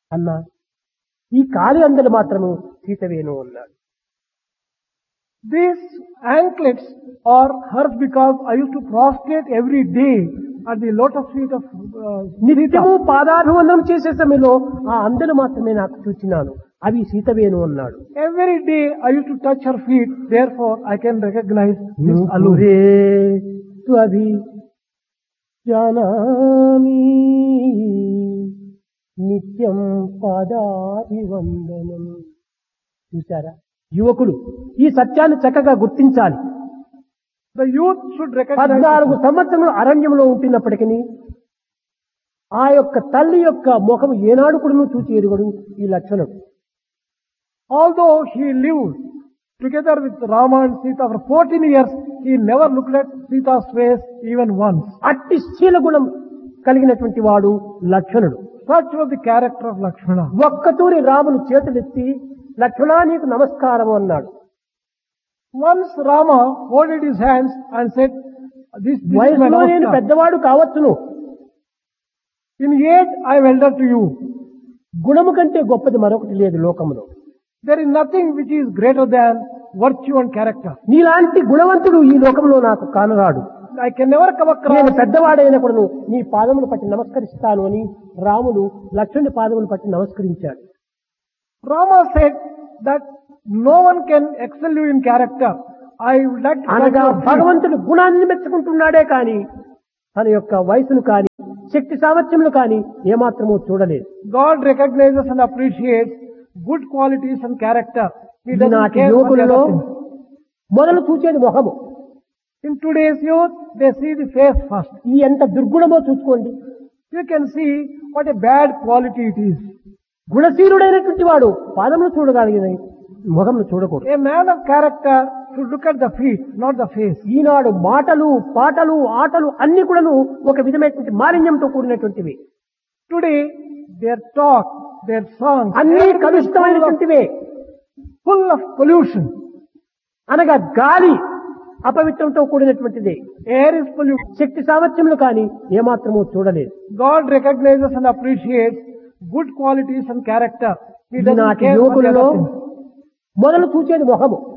అన్నా ఈ కాలి అందలు మాత్రము సీతవేను అన్నాడు These anklets are hers because I used to prostrate every day at the lotus feet of uh, నిత్యము పాదాభివందనం చేసే సమయంలో ఆ అందలు మాత్రమే నాకు చూచినాను అవి సీతవేను అన్నాడు Every day I used to touch her feet, therefore I can recognize this allure. నూపురే త్వభి జానామి నిత్యం పాదాభివందనం చూసారా యువకులు ఈ సత్యాన్ని చక్కగా గుర్తించాలి The youth should recognize పద్నాలుగు సంవత్సరములు అరణ్యంలో ఉంటున్నప్పటికీ ఆ యొక్క తల్లి యొక్క ముఖం ఏనాడు కూడా చూచి ఎరుగడు ఈ లక్షణం although he lived together with Rama and Sita for 14 years, he never looked at Sita's face even once. అట్టి శీల గుణం కలిగినటువంటి వాడు లక్షణుడు Such was the character of Lakshmana. ఒక్కతూరి రాములు చేతులెత్తి లక్ష్మణా నీకు నమస్కారం అన్నాడు Once Rama folded his hands and said, this, this is my వయసులో నేను namaskar. పెద్దవాడు కావచ్చును In age I am elder to you. గుణము కంటే గొప్పది మరొకటి లేదు లోకంలో There is nothing which is greater than virtue and character. నీలాంటి గుణవంతుడు ఈ లోకంలో నాకు కానరాడు I can never come నేను across పెద్దవాడైనప్పుడు నీ పాదములు పట్టి నమస్కరిస్తాను అని రాముడు లక్ష్మణుడి పాదములు పట్టి నమస్కరించాడు Rama said that no one can excel you in character. I would like to touch అనగా your feet. భగవంతుడు గుణాన్ని మెచ్చుకుంటున్నాడే కాని తన యొక్క వయసును కాని శక్తి సామర్థ్యములు కాని ఏమాత్రమూ చూడలేదు God recognizes and appreciates good qualities and character. He doesn't ఈనాటి care what the యువకులలో other things. మొదలు చూచేది ముఖము In today's youth, they see the face first. ఈ ఎంత దుర్గుణమో చూసుకోండి You can see what a bad quality it is. గుణశీలుడైనటువంటి వాడు పాదములు చూడగలిగిన ముఖమును చూడకూడదు A man of character should look at the feet, not the face. ఈనాడు మాటలు పాటలు ఆటలు అన్ని కూడాను ఒక విధమైనటువంటి మాలిన్యంతో కూడినటువంటివి Today, their talk, their songs, అన్ని everything is full of, కలుషితమైనటువంటివే full of pollution. అనగా గాలి అపవిత్రంతో కూడినటువంటిది Air is polluted. శక్తి సామర్థ్యములు కానీ ఏమాత్రమూ చూడలేదు God recognizes and appreciates good qualities and character. He doesn't ఈనాటి care what the యువకులలో other things. మొదలు చూచేది ముఖము